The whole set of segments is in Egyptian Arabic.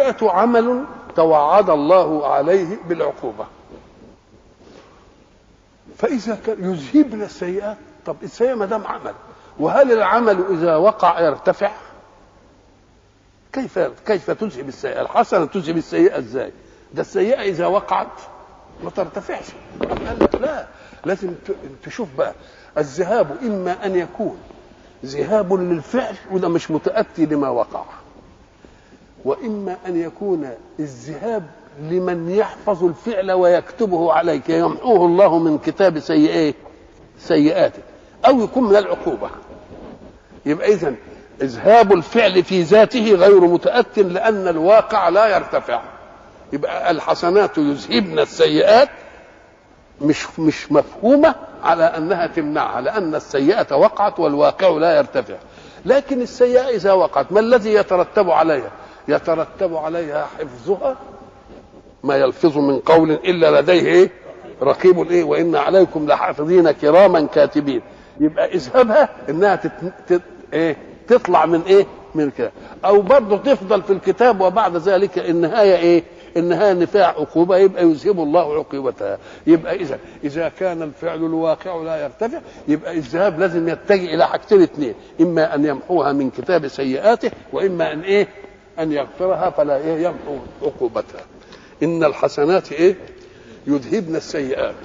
السيئة عمل توعد الله عليه بالعقوبة فإذا كان يذهبن السيئات طب السيئة ما دام عمل وهل العمل إذا وقع يرتفع؟ كيف كيف تذهب السيئة؟ الحسنة تذهب السيئة ازاي؟ ده السيئة إذا وقعت ما ترتفعش قال لك لا لازم تشوف بقى الذهاب إما أن يكون ذهاب للفعل وده مش متأتي لما وقع وإما أن يكون الذهاب لمن يحفظ الفعل ويكتبه عليك يمحوه الله من كتاب سيئات سيئاته أو يكون من العقوبة يبقى إذن اذهاب الفعل في ذاته غير متأت لأن الواقع لا يرتفع يبقى الحسنات يذهبن السيئات مش مش مفهومة على أنها تمنعها لأن السيئة وقعت والواقع لا يرتفع لكن السيئة إذا وقعت ما الذي يترتب عليها يترتب عليها حفظها ما يلفظ من قول إلا لديه إيه رقيب إيه وإن عليكم لحافظين كراما كاتبين يبقى اذهبها إنها تت... تت... إيه تطلع من ايه من كده او برضه تفضل في الكتاب وبعد ذلك النهايه ايه النهايه نفاع عقوبه يبقى يذهب الله عقوبتها يبقى اذا اذا كان الفعل الواقع لا يرتفع يبقى الذهاب لازم يتجه الى حاجتين اثنين اما ان يمحوها من كتاب سيئاته واما ان ايه ان يغفرها فلا ايه يمحو عقوبتها ان الحسنات ايه يذهبن السيئات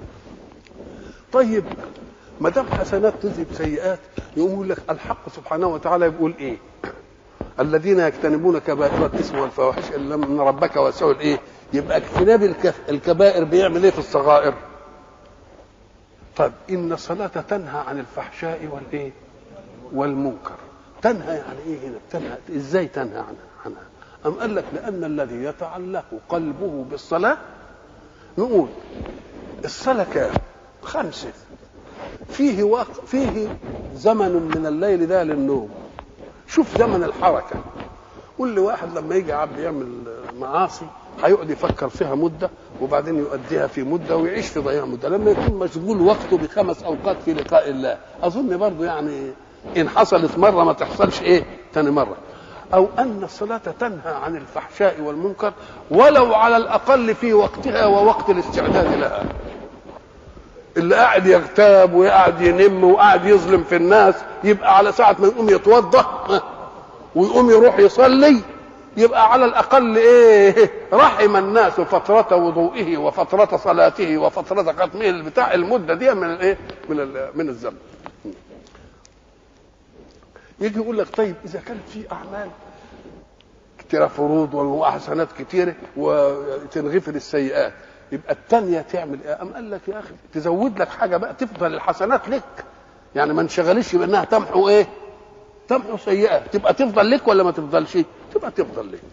طيب ما دام حسنات تذهب سيئات يقوم يقول لك الحق سبحانه وتعالى يقول ايه الذين يجتنبون كبائر الاثم والفواحش الا من ربك واسع الايه يبقى اجتناب الكف... الكبائر بيعمل ايه في الصغائر طيب ان الصلاه تنهى عن الفحشاء والايه والمنكر تنهى يعني ايه هنا تنهى ازاي تنهى عنها عنها ام قال لك لان الذي يتعلق قلبه بالصلاه نقول الصلاه كام خمسه فيه وقت فيه زمن من الليل ده للنوم شوف زمن الحركه كل واحد لما يجي عبد يعمل معاصي هيقعد يفكر فيها مده وبعدين يؤديها في مده ويعيش في ضياع مده لما يكون مشغول وقته بخمس اوقات في لقاء الله اظن برضه يعني ان حصلت مره ما تحصلش ايه تاني مره او ان الصلاه تنهى عن الفحشاء والمنكر ولو على الاقل في وقتها ووقت الاستعداد لها اللي قاعد يغتاب وقاعد ينم وقاعد يظلم في الناس يبقى على ساعة ما يقوم يتوضا ويقوم يروح يصلي يبقى على الأقل إيه رحم الناس فترة وضوئه وفترة صلاته وفترة ختمه بتاع المدة دي من الإيه من ال من الزمن يجي يقول لك طيب إذا كانت في أعمال كتيرة فروض وحسنات كتيرة وتنغفر السيئات يبقى التانية تعمل ايه؟ أم قال لك يا أخي تزود لك حاجة بقى تفضل الحسنات لك يعني ما انشغلش بأنها تمحو إيه؟ تمحو سيئة تبقى تفضل لك ولا ما تفضلش؟ تبقى تفضل لك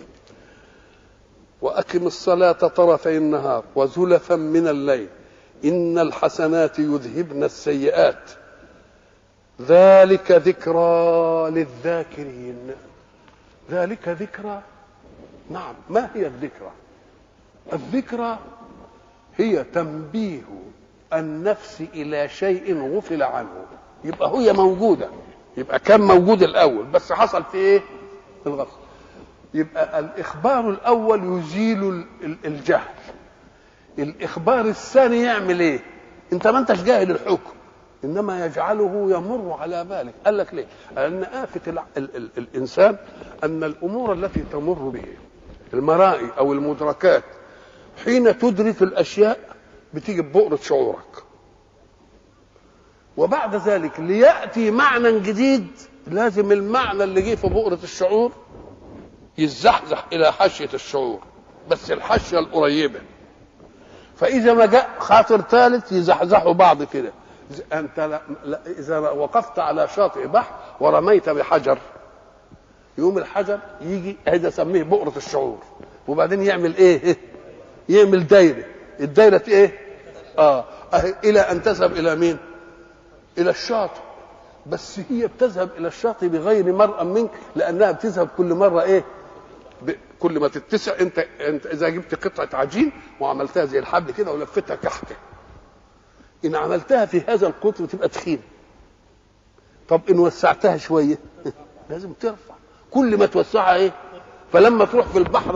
وأقم الصلاة طرفي النهار وزلفا من الليل إن الحسنات يذهبن السيئات ذلك ذكرى للذاكرين ذلك ذكرى نعم ما هي الذكرى الذكرى هي تنبيه النفس الى شيء غفل عنه يبقى هي موجوده يبقى كان موجود الاول بس حصل في ايه الغفله يبقى الاخبار الاول يزيل الجهل الاخبار الثاني يعمل ايه انت ما انتش جاهل الحكم انما يجعله يمر على بالك قال لك ليه لان افه ال ال ال الانسان ان الامور التي تمر به المرائي او المدركات حين تدرك الاشياء بتيجي ببؤرة شعورك وبعد ذلك لياتي معنى جديد لازم المعنى اللي جه في بؤرة الشعور يتزحزح الى حاشية الشعور بس الحاشية القريبة فاذا ما جاء خاطر ثالث يزحزحوا بعض كده انت لا لا اذا وقفت على شاطئ بحر ورميت بحجر يقوم الحجر يجي هذا سميه بؤرة الشعور وبعدين يعمل ايه يعمل دايره الدايره ايه اه الى ان تذهب الى مين الى الشاطئ بس هي بتذهب الى الشاطئ بغير مرأى منك لانها بتذهب كل مره ايه ب... كل ما تتسع انت انت اذا جبت قطعه عجين وعملتها زي الحبل كده ولفتها كحكه ان عملتها في هذا القطر تبقى تخينه طب ان وسعتها شويه لازم ترفع كل ما توسعها ايه فلما تروح في البحر